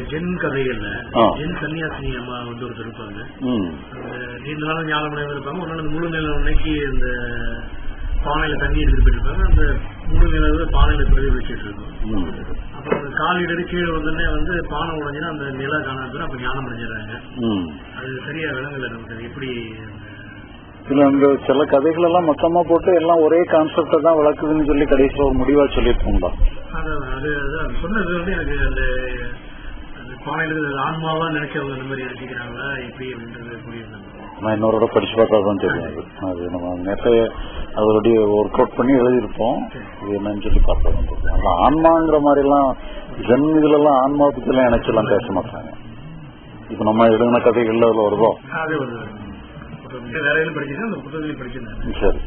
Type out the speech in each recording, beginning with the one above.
Gen கதைகள்ல ஆ. Gen சன்னியாசினி அம்மா வந்து ஒருத்தர் இருப்பாங்க ம் அந்த நீண்ட நாள் ஞானமுடையவர் இருப்பாங்க ஒரு நாள் அந்த முழு நிலம் அன்னைக்கு இந்த பானையில தண்ணி எடுத்துட்டு போயிருப்பாங்க அந்த முழு நிலவு பானையில பிரதிபலிச்சிட்டு இருக்கும் ம் அப்புறம் அந்த கால் இடறி கீழே வந்தோடனே வந்து பானை உடஞ்சுன்னா அந்த நில காணாது அப்ப ஞானம் அடைஞ்சிடறாங்க ம் அது சரியா விளங்கல நமக்கு அது எப்படி அந்த இதுல அந்த சில கதைகள் எல்லாம் மொத்தமா போட்டு எல்லாம் ஒரே கான்செப்ட தான் விளக்குதுன்னு சொல்லி கடைசியில் ஒரு முடிவா சொல்லியிருக்கோம்டா அதான் அது அது அது சொன்னது வந்து எனக்கு அந்த அந்த பானையில இருக்கிற ஆன்மாவா நினைச்சவங்க அந்த மாதிரி நினைச்சுக்கிறாங்களா எப்படி அப்படின்றது புரியுது நான் இன்னொரு படிச்சு பார்த்தா தான் தெரியும் அது அது நம்ம நேற்றைய அதோடைய ஒர்க் அவுட் பண்ணி எழுதியிருப்போம் இது என்னன்னு சொல்லி பார்த்தா தான் தெரியும் அந்த ஆன்மாங்கிற மாதிரி எல்லாம் ஜென் இதுல எல்லாம் ஆன்மா பத்தி எல்லாம் நினைச்செல்லாம் பேச மாட்டாங்க இப்ப நம்ம எழுதின கதைகள்ல அதுல வருதோ அதே வந்து புத்தகத்துல வேற எதுவும் படிச்சிருக்கேன் அந்த புத்தகத்தையும் படிச்சிருந்தேன் சரி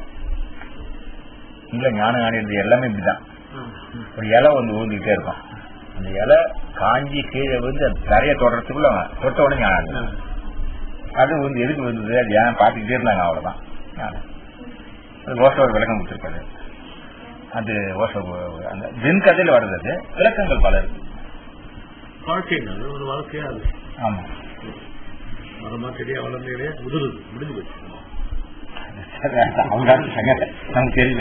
இங்க ஞானம் காணிறது எல்லாமே இப்படிதான் ஆ. ஒரு இலை வந்து ஊந்துகிட்டே இருக்கும் அந்த இலை காஞ்சி கீழே வந்து அது தரைய தொடறதுக்குள்ள தொட்ட உடனே ஞானம் ஆ. வந்துடும். அது வந்து எதுக்கு வந்தது அது ஏன் பார்த்துக்கிட்டே இருந்தாங்க அவ்வளவுதான் ஞானம். அது ஓசை ஒரு விளக்கம் கொடுத்துருக்காரு அது ஓசை அந்த ஜென் கதையில வர்றது அது விளக்கங்கள் பல இருக்கு வாழ்க்கைங்க அது ஒரு வாழ்க்கையா அது ஆமா மரமா செடியா வளர்ந்தே முதிருது முடிஞ்சு போச்சு அவங்க சொன்னாங்க. நமக்கு தெரியல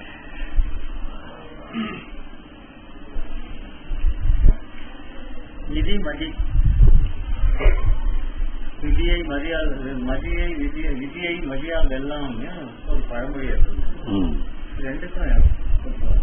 விதி மதி விதியை மதியால் மதியை விதியை விதியை மதியால் வெல்லாம்னு ஒரு பழமொழி இருக்கு ம் ரெண்டுக்கும் விளக்கம்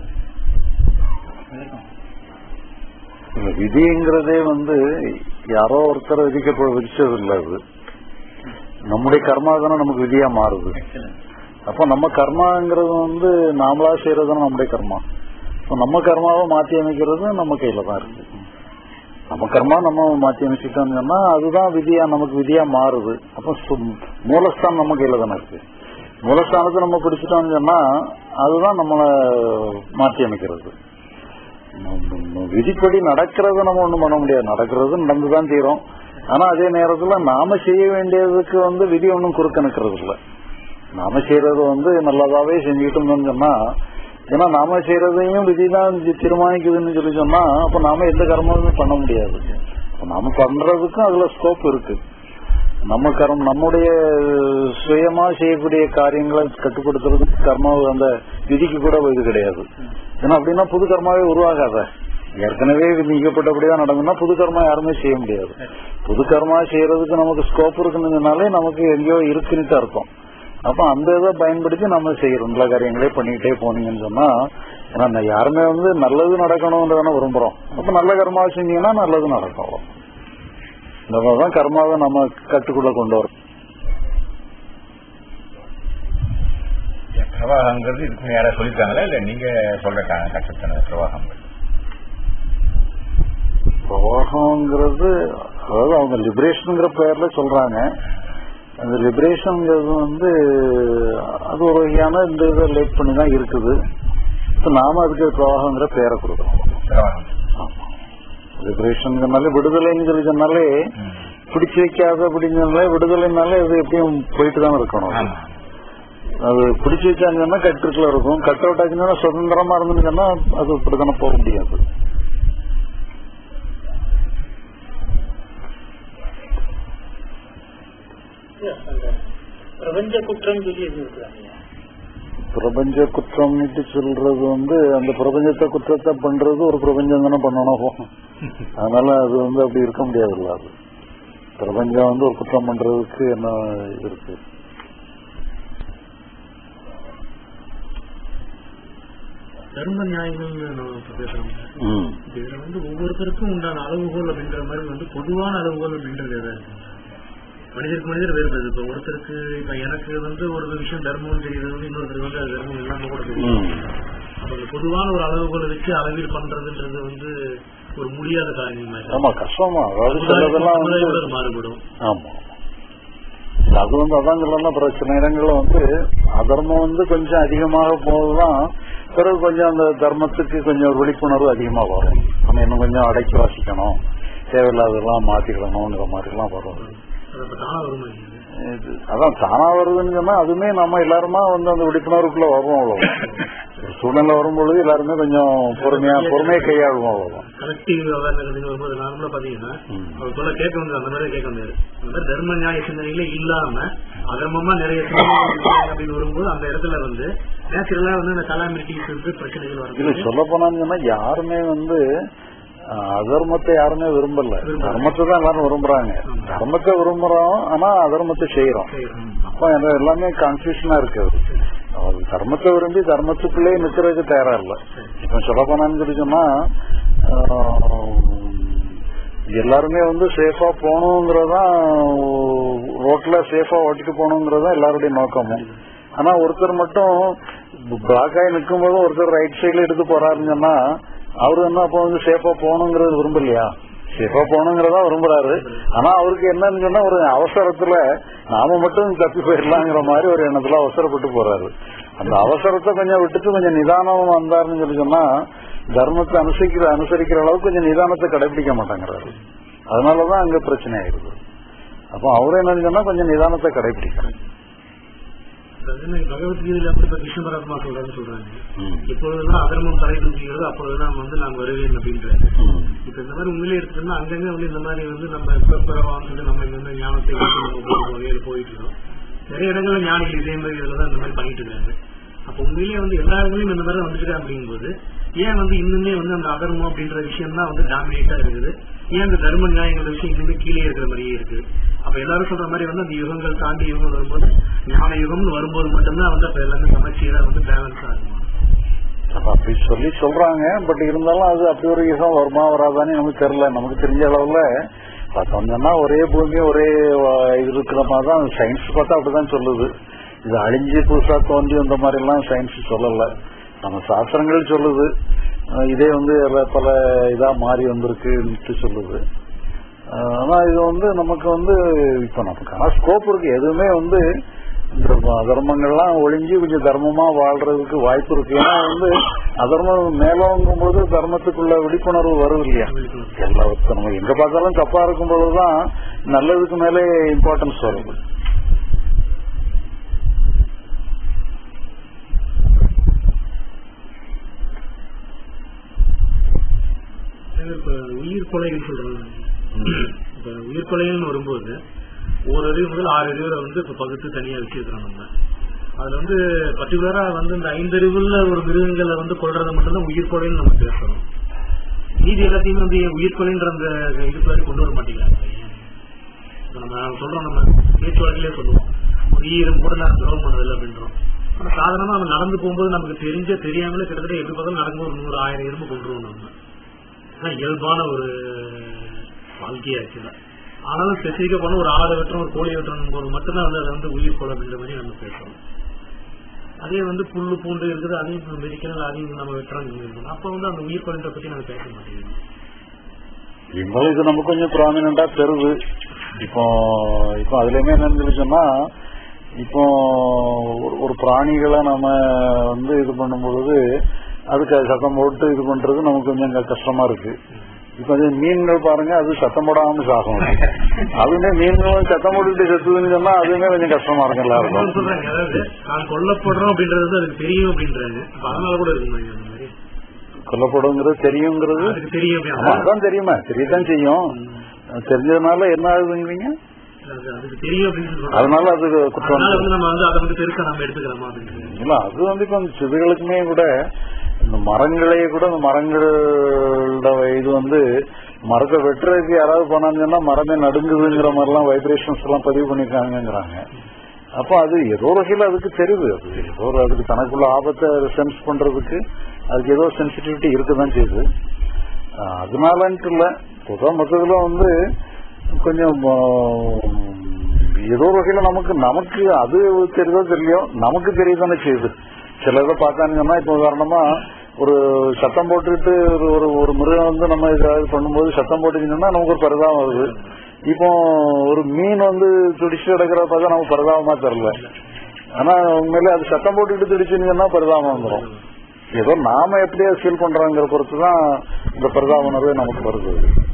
இல்ல விதிங்கிறதே வந்து யாரோ ஒருத்தர் விதிக்கப்பட விதிச்சது இல்ல அது நம்முடைய கர்மா தானே நமக்கு விதியா மாறுது எக்ஸலன்ட் அப்போ நம்ம கர்மாங்கிறது வந்து நாமளா செய்யறது தானே நம்முடைய கர்மா இப்போ நம்ம கர்மாவை மாத்தி அமைக்கிறது நம்ம கையில தான் இருக்கு நம்ம கர்மா நம்ம மாத்தி அமைச்சிட்டோம்னு சொன்னா அதுதான் விதியா நமக்கு விதியா மாறுது அப்போ சு- மூலஸ்தானம் நம்ம கையில தானே இருக்கு மூலஸ்தானத்தை நம்ம பிடிச்சிட்டோம்னு சொன்னா அதுதான் நம்மளை மாற்றி அமைக்கிறது நம்ம விதிப்படி நடக்கிறத நம்ம ஒண்ணும் பண்ண முடியாது நடக்கிறது நடந்துதான் தீரும் ஆனா அதே நேரத்துல நாம செய்ய வேண்டியதுக்கு வந்து விதி ஒன்றும் குறுக்க நிக்கிறது இல்ல நாம செய்யறது வந்து நல்லதாவே செஞ்சுக்கிட்டு இருந்தோம்னு சொன்னா ஏன்னா நாம செய்யறதையும் விதிதான் தீர்மானிக்குதுன்னு சொல்லி சொன்னா அப்ப நாம எந்த கர்மமும் பண்ண முடியாது அப்ப நாம பண்றதுக்கும் அதுல ஸ்கோப் இருக்கு நம்ம கர்மம் நம்முடைய சுயமா செய்யக்கூடிய காரியங்களை கட்டுப்படுத்துறதுக்கு கர்மா அந்த விதிக்கு கூட இது கிடையாது ஏன்னா அப்படின்னா புது கர்மாவே உருவாகாத ஏற்கனவே நீக்கப்பட்டபடிதான் நடந்ததுன்னா புது கர்மா யாருமே செய்ய முடியாது புது கர்மா செய்யறதுக்கு நமக்கு ஸ்கோப் இருக்குன்னு நமக்கு எங்கேயோ இருக்குன்னு அர்த்தம் அப்ப அந்த இதை பயன்படுத்தி நம்ம செய்யறோம் நல்ல காரியங்களே பண்ணிக்கிட்டே போனீங்கன்னு சொன்னா ஏன்னா நான் யாருமே வந்து நல்லது நடக்கணும்ன்றதான விரும்புறோம் அப்ப நல்ல கர்மா செஞ்சீங்கன்னா நல்லது நடக்கும் இந்த மாதிரிதான் கர்மாவை நம்ம கட்டுக்குள்ள கொண்டு வரோம் பிரவாகங்கிறது இதுக்கு யாராவது சொல்லிருக்காங்களா இல்ல நீங்க சொல்ற கன்செப்ட் பிரவாகம் பிரவாகம்ங்கிறது அதாவது அவங்க லிபரேஷனுங்கிற பெயர்ல சொல்றாங்க அந்த லிபரேஷன்ங்கிறது வந்து அது ஒரு வகையான இந்த இதை லேட் பண்ணி தான் இருக்குது இப்ப நாம அதுக்கு பிரவாகங்கிற பெயரை கொடுக்குறோம் பிரவாகம் லிபரேஷன்ங்கிறனால விடுதலைன்னு சொல்லி சொன்னாலே ம். பிடிச்சு வைக்காத அப்படிங்கிறனால விடுதலைனாலே அது எப்பயும் போயிட்டு தான் இருக்கணும் அது. ஆமா அது பிடிச்சு வச்சாங்கன்னா கட்டுக்குள்ள இருக்கும் கட் அவுட் ஆச்சுன்னா சுதந்திரமா இருந்துச்சுன்னா அது இப்படித்தானே போக முடியாது அந்த பிரபஞ்ச குற்றம் சொல்லி எதுவும் இருக்கிறாங்க பிரபஞ்ச குற்றம்னுட்டு சொல்றது வந்து அந்த பிரபஞ்சத்தை குற்றத்தை பண்றது ஒரு பிரபஞ்சம் தானே பண்ணணும் அதனால அது வந்து அப்படி இருக்க முடியாதுல்ல அது பிரபஞ்சம் வந்து ஒரு குற்றம் பண்றதுக்கு என்ன இது இருக்கு தர்ம நியாயங்கள்னு நம்ம இப்ப பேசுறோம் ம். இதுல வந்து ஒவ்வொருத்தருக்கும் உண்டான அளவுகோல் அப்படின்ற மாதிரி வந்து பொதுவான அளவுகோல் அப்படின்றது எதா இருக்கு மனிதருக்கு மனிதர் வேறுபடுது இப்ப ஒருத்தருக்கு இப்ப எனக்கு வந்து ஒரு விஷயம் தர்மம்னு தெரியுது வந்து இன்னொருத்தருக்கு வந்து அது தர்மம் இல்லாம கூட தெரியும் ம். அப்ப அந்த பொதுவான ஒரு அளவுகோலை வச்சு அளவீடு பண்றதுன்றது வந்து ஒரு முடியாத காரியம் மாதிரி ஆமா கஷ்டமா அதாவது சிலதெல்லாம் வந்து சமுதாயத்தோட மாறுபடும் ஆமா அது வந்து அதான் சொல்லலாம் அப்புறம் சில நேரங்கள்ல வந்து அதர்மம் வந்து கொஞ்சம் அதிகமாக போதுதான் பிறகு கொஞ்சம் அந்த தர்மத்துக்கு கொஞ்சம் ஒரு விழிப்புணர்வு அதிகமா வரும் நம்ம இன்னும் கொஞ்சம் அடக்கி வாசிக்கணும் தேவையில்லாததெல்லாம் மாத்திக்கணுங்கிற மாதிரி எல்லாம் வரும் அது அப்ப தானா வருமா இது? இது அதான் தானா வருதுன்னு சொன்னா அதுவுமே நம்ம எல்லாருமா வந்து அந்த விழிப்புணர்வுக்குள்ள வரும் அவ்வளவு சூழ்நிலை வரும்பொழுது எல்லாருமே கொஞ்சம் பொறுமையா பொறுமையை கையாளுவோம் அவ்வளவுதான் கலெக்டிவ் அவேர்னஸ் வரும்போது நார்மலா பாத்தீங்கன்னா ம். அவர் சொல்ல கேட்க வந்து அந்த மாதிரி கேட்க முடியாது அந்த மாதிரி தர்ம நியாய சிந்தனைகளே இல்லாம அதர்மமா நிறைய சிந்தனைகள் இருக்காங்க அப்படின்னு வரும்போது அந்த இடத்துல வந்து நேச்சுரலா வந்து இந்த கலாமிட்டிஸ் வந்து பிரச்சனைகள் இல்ல வரும் சொல்ல போனாங்கன்னா யாருமே வந்து அஹ், அதர்மத்தை யாருமே விரும்பல தர்மத்தை தான் எல்லாரும் விரும்புறாங்க தர்மத்தை விரும்புறோம் ஆனா அதர்மத்தை செய்யறோம் அப்ப எனக்கு எல்லாமே கன்ஃபியூஷனா இருக்குது அது தர்மத்தை விரும்பி தர்மத்துக்குள்ளே நிக்கிறதுக்கு தயாரா இல்ல இப்ப சொல்ல போனான்னு சொல்லி சொன்னா ஆஹ், எல்லாருமே வந்து சேஃபா போகணுங்கிறதான் ரோட்ல சேஃபா ஓட்டிட்டு போகணுங்கிறதான் எல்லாருடைய நோக்கமும் ஆனா ஒருத்தர் மட்டும் பிளாக் ஆகி நிற்கும் போது ஒருத்தர் ரைட் சைடுல எடுத்து போறாருன்னு சொன்னா அவரு என்ன அப்ப வந்து சேஃபா போகணுங்கிறது விரும்பலையா சேஃபா போகணுங்கிறதா விரும்புறாரு ஆனா அவருக்கு என்னன்னு சொன்னா ஒரு அவசரத்துல நாம மட்டும் தப்பி போயிடலாங்கிற மாதிரி ஒரு எண்ணத்துல அவசரப்பட்டு போறாரு அந்த அவசரத்தை கொஞ்சம் விட்டுட்டு கொஞ்சம் நிதானம் வந்தாருன்னு சொல்லி சொன்னா தர்மத்தை அனுசரிக்கிற அனுசரிக்கிற அளவுக்கு கொஞ்சம் நிதானத்தை கடைபிடிக்க மாட்டேங்கிறாரு அதனாலதான் அங்க பிரச்சனை ஆயிடுது அப்போ அவரு என்ன சொன்னா கொஞ்சம் நிதானத்தை கடைபிடிக்கிறார் பகவத்கீதையில அப்படி இப்ப கிருஷ்ண பரமாத்மா சொல்றாருன்னு சொல்றாங்க இப்பொழுதுதான் அதர்மம் தலை தூக்குகிறது அப்பொழுதுதான் வந்து நான் வருவேன் அப்படின்றாரு இப்ப இந்த மாதிரி உண்மையிலே எடுத்துட்டோம்னா அங்கங்க வந்து இந்த மாதிரி வந்து நம்ம பிறவாங்க நம்ம இந்த மாதிரி ஞானத்தை வந்து நம்ம போகிற வகையில போயிட்டு இருக்கோம் நிறைய இடங்கள்ல ஞானிகள் இதே மாதிரி இதுலதான் இந்த மாதிரி பண்ணிட்டு இருக்காங்க அப்ப உண்மையிலேயே வந்து எல்லா இடங்களையும் இந்த மாதிரி வந்துட்டு அப்படிங்கும்போது ஏன் வந்து இன்னுமே வந்து அந்த அதர்மம் அப்படின்ற விஷயம் தான் வந்து டாமினேட்டா இருக்குது ஏன் அந்த தர்ம நியாயங்கிற விஷயம் இன்னுமே கீழே இருக்கிற மாதிரியே இருக்கு அப்ப எல்லாரும் சொல்ற மாதிரி வந்து அந்த யுகங்கள் தாண்டி யுகம் வரும்போது ஞான யுகம்னு வரும்போது மட்டும்தான் வந்து அப்ப எல்லாமே சமச்சீரா வந்து பேலன்ஸ் ஆகும் அப்ப அப்படி சொல்லி சொல்றாங்க பட் இருந்தாலும் அது அப்படி ஒரு யுகம் வருமா வராதான்னு நமக்கு தெரியல நமக்கு தெரிஞ்ச அளவுல பார்த்தோம்னா ஒரே பூமி ஒரே அஹ், இது இருக்கிற மாதிரி தான் சயின்ஸ் பார்த்தா அப்படிதான் சொல்லுது இது அழிஞ்சு புதுசா தோன்றி வந்த மாதிரி எல்லாம் சயின்ஸ் சொல்லல நம்ம சாஸ்திரங்கள் சொல்லுது அஹ், இதே வந்து எல்லா- பல இதா மாறி வந்திருக்குன்னு சொல்லுது அஹ், ஆனா இது வந்து நமக்கு வந்து இப்ப நமக்கு ஆனா ஸ்கோப் இருக்கு எதுவுமே வந்து இந்த அதர்மங்கள்லாம் ஒழிஞ்சு கொஞ்சம் தர்மமா வாழ்றதுக்கு வாய்ப்பு இருக்கு ஏன்னா வந்து அதர்மம் மேலோங்கும் போது தர்மத்துக்குள்ள விழிப்புணர்வு வருது இல்லையா எல்லாத்துக்கும் நம்ம எங்க பார்த்தாலும் தப்பா இருக்கும் பொழுதுதான் நல்லதுக்கு மேலே இம்பார்ட்டன்ஸ் வருது இப்ப உயிர் கொலைன்னு சொல்றாங்க இப்ப உயிர் கொலைன்னு வரும்போது ஒரு அறிவு முதல் ஆறு அறிவுரை வந்து இப்ப பகுத்து தனியா வச்சிருக்கிறோம் நம்ம அதுல வந்து பர்டிகுலரா வந்து இந்த ஐந்தறிவுல ஒரு மிருகங்களை வந்து கொள்றதை மட்டும்தான் உயிர் கொலைன்னு நம்ம பேசுறோம் மீதி எல்லாத்தையுமே வந்து ஏன் உயிர் கொலைன்ற அந்த இதுக்குள்ளாடி கொண்டு வர மாட்டேங்கிறாங்க இப்ப நம்ம சொல்றோம் நம்ம பேச்சு வழக்கிலே சொல்லுவோம் ஒரு ஈரம் கூட நான் துரோகம் பண்ணதில்லை அப்படின்றோம் ஆனா சாதாரணமா நம்ம நடந்து போகும்போது நமக்கு தெரிஞ்ச தெரியாமலே கிட்டத்தட்ட எப்படி பார்த்தாலும் நடக்கும்போது ஒரு நூறு ஆயிரம் எறும்பு கொண்டுருவோம் நம்ம ஆனா இயல்பான ஒரு வாழ்க்கையா ஆக்சுவலா ஆனாலும் ஸ்பெசிபிக்கா பண்ண ஒரு ஆடு வெட்டுறோம் ஒரு கோழி வெட்டுறோம் போது மட்டும்தான் வந்து அதை வந்து உயிர் கொலை அப்படின்ற மாதிரி நம்ம பேசுறோம் அதே வந்து புல்லு பூண்டு இருக்குது அதையும் மெடிக்கல் அதையும் நம்ம வெட்டுறோம் அப்ப வந்து அந்த உயிர் கொலைன்ற பத்தி நம்ம பேச மாட்டேங்கிறோம் இருந்தாலும் இது நமக்கு கொஞ்சம் ப்ராமினா பெறுது இப்போ இப்போ அதுலயுமே என்னன்னு சொல்லி சொன்னா இப்போ ஒரு- ஒரு பிராணிகளை நம்ம வந்து இது பண்ணும் பொழுது அதுக்கு அது சத்தம் போட்டு இது பண்றது நமக்கு கொஞ்சம் க- கஷ்டமா இருக்கு இப்ப அது மீன்கள் பாருங்க அது சத்தம் போடாம சாகும் அதுவுமே மீன்களும் சத்தம் போட்டுட்டு செத்துதுன்னு சொன்னா அதுவுமே கொஞ்சம் கஷ்டமா இருக்கும் இன்னொன்னு எல்லாருக்கும் சொல்றாங்க அதாவது நான் கொல்லப்படுறோம் அப்படின்றது வந்து அதுக்கு தெரியும் அப்படின்றாங்க அப்ப அதனால கூட இருக்குமா அந்த மாதிரி கொல்லப்படுங்கிறது தெரியுங்கிறது அதுக்கு தெரியும் ஆமா, அப்படின்னா அதான் தெரியுமா தெரியத்தான் செய்யும் தெரிஞ்சதுனால என்ன ஆகுதுங்கிறீங்க அது- அதுக்கு தெரியும் அப்படின்னு சொல்றாங்க அதனால அது குற்றம் அதனால வந்து நம்ம வந்து அதை வந்து பெருசா நம்ம எடுத்துக்கிறோமா அப்படின்னு இல்ல அது வந்து இப்ப இந்த செடிகளுக்குமே கூட இந்த மரங்களே கூட இந்த மரங்களோட இது வந்து மரத்தை வெட்டுறதுக்கு யாராவது போனாங்கன்னா மரமே நடுங்குதுங்கிற மாதிரிலாம் வைப்ரேஷன்ஸ் எல்லாம் பதிவு பண்ணிருக்காங்கிறாங்க அப்போ அது ஏதோ ஒரு வகையில் அதுக்கு தெரியுது அது ஏதோ ஒரு அதுக்கு தனக்குள்ள ஆபத்தை சென்ஸ் பண்றதுக்கு அதுக்கு ஏதோ சென்சிட்டிவிட்டி இருக்குதான் செய்யுது ஆஹ் அதனாலன்ட்டு இல்ல பொதுவாக மொத்தத்துல வந்து கொஞ்சம் ஆஹ், ஏதோ ஒரு வகையில நமக்கு நமக்கு அது தெரியுதோ தெரியலையோ நமக்கு தெரியதானே செய்யுது சில இதை பார்த்தாங்கன்னா இப்ப உதாரணமா ஒரு சத்தம் போட்டுக்கிட்டு ஒரு ஒரு ஒரு மிருகம் வந்து நம்ம ஏதாவது பண்ணும்போது சத்தம் போட்டுக்கிட்டோம்னா நமக்கு ஒரு பரிதாபம் வருது இப்போ ஒரு மீன் வந்து துடிச்சு கிடக்கிறத பார்த்தா நமக்கு பரிதாபமா தெரியல ஆனா உண்மையிலே அது சத்தம் போட்டுக்கிட்டு துடிச்சுன்னு சொன்னா பரிதாபம் வந்துடும் ஏதோ நாம எப்படியா ஃபீல் பண்றோங்கிற பொறுத்து தான் இந்த பரிதாப உணர்வே நமக்கு வருது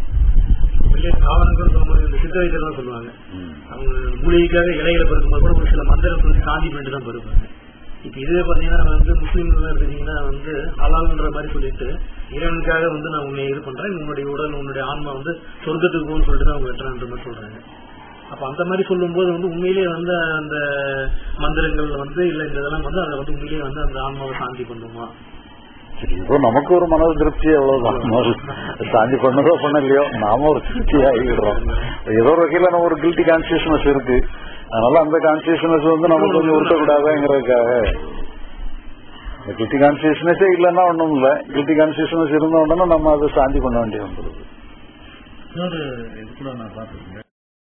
வெளியே தாவரங்கள் சொல்லும்போது இந்த சித்த வைத்தியம் சொல்லுவாங்க அவங்க மூலிகைக்காக இலைகளை பருக்கும்போது கூட ஒரு சில மந்திரம் சொல்லி சாந்தி பண்ணிட்டு தான் பருப்பாங்க இப்ப இதுவே பாத்தீங்கன்னா வந்து முஸ்லீம்கள் எடுத்துட்டீங்கன்னா வந்து ஹலால்ன்ற மாதிரி சொல்லிட்டு இறைவனுக்காக வந்து நான் உன்னை இது பண்றேன் உன்னுடைய உடல் உன்னுடைய ஆன்மா வந்து சொர்க்கத்துக்கு போகணும்னு சொல்லிட்டு தான் அவங்க வெட்டுறான்ற மாதிரி சொல்றாங்க அப்ப அந்த மாதிரி சொல்லும்போது வந்து உண்மையிலேயே வந்து அந்த மந்திரங்கள் வந்து இல்ல இந்த இதெல்லாம் வந்து அதை வந்து உண்மையிலேயே வந்து அந்த ஆன்மாவை சாந்தி பண்ணுமா சரி, இப்போ நமக்கு ஒரு மன திருப்தி அவ்வளவுதான் தாண்டி பண்ணதோ பண்ணலையோ நாம ஒரு திருப்தி ஆகிடுறோம் ஏதோ ஒரு வகையில நம்ம ஒரு கில்ட்டி கான்சியஸ்னஸ் இருக்கு அதனால அந்த கான்சியஸ்னஸ் வந்து நமக்கு கொஞ்சம் உறுத்தக்கூடாதுங்கிறதுக்காக இந்த கில்ட்டி கான்சியஸ்னஸே இல்லைன்னா ஒண்ணும் இல்ல கில்ட்டி கான்சியஸ்னஸ் இருந்த உடனே நம்ம அதை சாந்தி பண்ண வேண்டியது வந்துருது இன்னொரு இது கூட நான் பார்த்துருக்கேன்